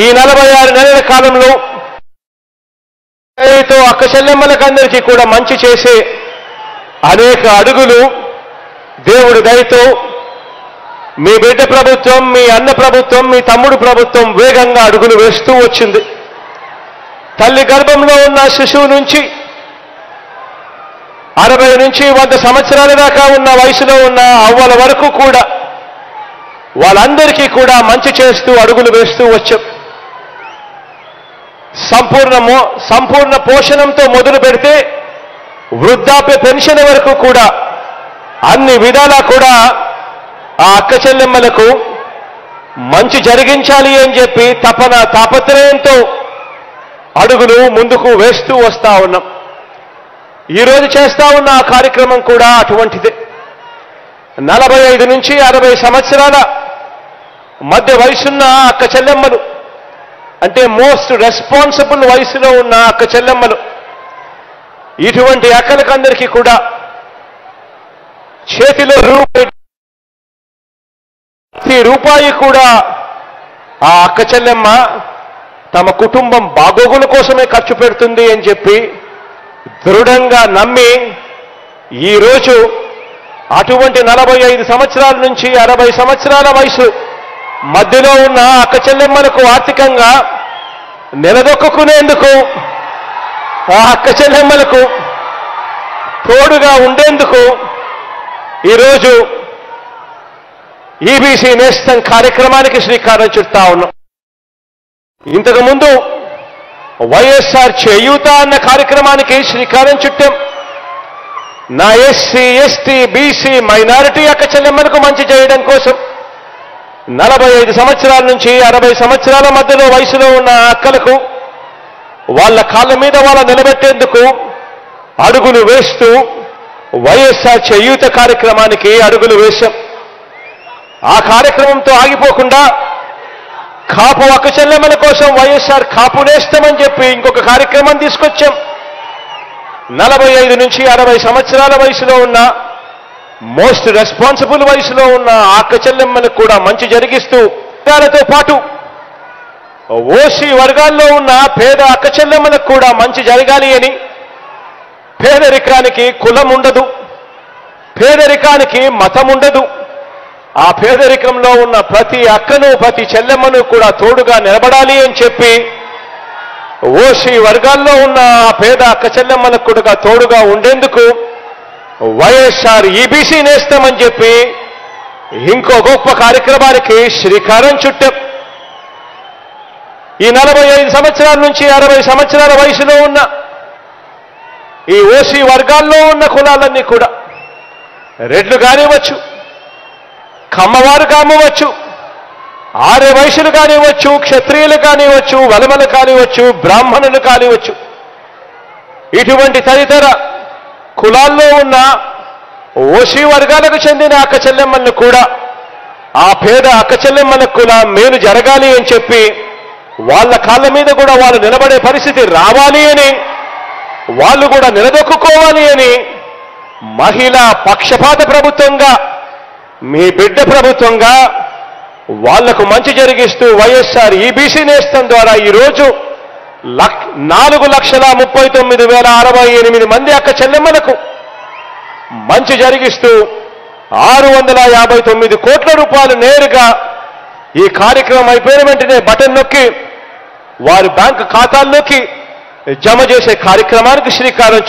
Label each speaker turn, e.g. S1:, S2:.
S1: నలభై ఆరు నెలల కాలంలో తో అక్క చెల్లెమ్మలకందరికీ కూడా మంచి చేసే అనేక అడుగులు దేవుడి దయతో మీ బిడ్డ ప్రభుత్వం మీ అన్న ప్రభుత్వం మీ తమ్ముడు ప్రభుత్వం వేగంగా అడుగులు వేస్తూ వచ్చింది తల్లి గర్భంలో ఉన్న శిశువు నుంచి అరవై నుంచి వంద సంవత్సరాల దాకా ఉన్న వయసులో ఉన్న అవ్వల వరకు కూడా వాళ్ళందరికీ కూడా మంచి చేస్తూ అడుగులు వేస్తూ వచ్చాం సంపూర్ణ మో- సంపూర్ణ పోషణంతో మొదలు పెడితే వృద్ధాప్య పెన్షన్ వరకు కూడా అన్ని విధాలా కూడా ఆ అక్క చెల్లెమ్మలకు మంచి జరిగించాలి అని చెప్పి తపన తాపత్రయంతో అడుగులు ముందుకు వేస్తూ వస్తా ఉన్నాం ఈరోజు చేస్తా ఉన్న ఆ కార్యక్రమం కూడా అటువంటిదే నలభై ఐదు నుంచి అరవై సంవత్సరాల మధ్య వయసున్న అక్క చెల్లెమ్మలు అంటే మోస్ట్ రెస్పాన్సిబుల్ వయసులో ఉన్న అక్క చెల్లెమ్మలు ఇటువంటి అక్కలకందరికీ కూడా చేతిలో రూపాయి ప్రతి రూపాయి కూడా ఆ అక్క చెల్లెమ్మ తమ కుటుంబం బాగోగుల కోసమే ఖర్చు పెడుతుంది అని చెప్పి దృఢంగా నమ్మి ఈరోజు అటువంటి నలభై ఐదు సంవత్సరాల నుంచి అరవై సంవత్సరాల వయసు మధ్యలో ఉన్న అక్క చెల్లెమ్మలకు ఆర్థికంగా నిలదొక్కునేందుకు ఆ అక్క చెల్లెమ్మలకు తోడుగా ఉండేందుకు ఈరోజు ఈబీసీ నేస్తం కార్యక్రమానికి శ్రీకారం చుడతా ఉన్నాం ఇంతకు ముందు వైఎస్ఆర్ చేయూత అన్న కార్యక్రమానికి శ్రీకారం చుట్టాం నా ఎస్సీ ఎస్టీ బీసీ మైనారిటీ అక్క చెల్లెమ్మలకు మంచి చేయడం కోసం నలభై ఐదు సంవత్సరాల నుంచి అరవై సంవత్సరాల మధ్యలో వయసులో ఉన్న అక్కలకు వాళ్ళ కాళ్ళ మీద వాళ్ళ నిలబెట్టేందుకు అడుగులు వేస్తూ వైఎస్ఆర్ చేయూత కార్యక్రమానికి అడుగులు వేశాం ఆ కార్యక్రమంతో ఆగిపోకుండా కాపు అక్క చెల్లెమ్మల కోసం వైఎస్ఆర్ కాపు నేస్తామని చెప్పి ఇంకొక కార్యక్రమం తీసుకొచ్చాం నలభై ఐదు నుంచి అరవై సంవత్సరాల వయసులో ఉన్న మోస్ట్ రెస్పాన్సిబుల్ వయసులో ఉన్న ఆ అక్క చెల్లెమ్మలకు కూడా మంచి జరిగిస్తూ వర్గాలతో పాటు ఓసీ వర్గాల్లో ఉన్న పేద అక్క చెల్లెమ్మలకు కూడా మంచి జరగాలి అని పేదరికానికి కులం ఉండదు పేదరికానికి మతం ఉండదు ఆ పేదరికంలో ఉన్న ప్రతి అక్కను ప్రతి చెల్లెమ్మను కూడా తోడుగా నిలబడాలి అని చెప్పి ఓసీ వర్గాల్లో ఉన్న ఆ పేద అక్క చెల్లెమ్మలకు కూడా తోడుగా ఉండేందుకు వైఎస్ఆర్ ఈబీసీ నేస్తామని చెప్పి ఇంకో గొప్ప కార్యక్రమానికి శ్రీకారం చుట్టాం ఈ నలభై ఐదు సంవత్సరాల నుంచి అరవై సంవత్సరాల వయసులో ఉన్న ఈ ఓసీ వర్గాల్లో ఉన్న కులాలన్నీ కూడా రెడ్లు కానివ్వచ్చు కమ్మవారు కానివ్వచ్చు ఆర్య వయసులు కానివ్వచ్చు క్షత్రియులు కానివ్వచ్చు వలమలు కానివ్వచ్చు బ్రాహ్మణులు కానివ్వచ్చు ఇటువంటి తదితర కులాల్లో ఉన్న ఓసీ వర్గాలకు చెందిన అక్క చెల్లెమ్మలను కూడా ఆ పేద అక్క చెల్లెమ్మలకు కూడా మేలు జరగాలి అని చెప్పి వాళ్ళ కాళ్ళ మీద కూడా వాళ్ళు నిలబడే పరిస్థితి రావాలి అని వాళ్ళు కూడా నిలదొక్కుకోవాలి అని మహిళా పక్షపాత ప్రభుత్వంగా మీ బిడ్డ ప్రభుత్వంగా వాళ్లకు మంచి జరిగిస్తూ వైఎస్ఆర్ ఈబీసీ నేస్తం ద్వారా ఈరోజు లక్ నాలుగు లక్షల ముప్పై తొమ్మిది వేల అరవై ఎనిమిది మంది అక్క చెల్లెమ్మలకు మంచి జరిగిస్తూ ఆరు వందల యాభై తొమ్మిది కోట్ల రూపాయలు నేరుగా ఈ కార్యక్రమం అయిపోయిన వెంటనే బటన్ నొక్కి వారి బ్యాంకు ఖాతాల్లోకి జమ చేసే కార్యక్రమానికి శ్రీకారం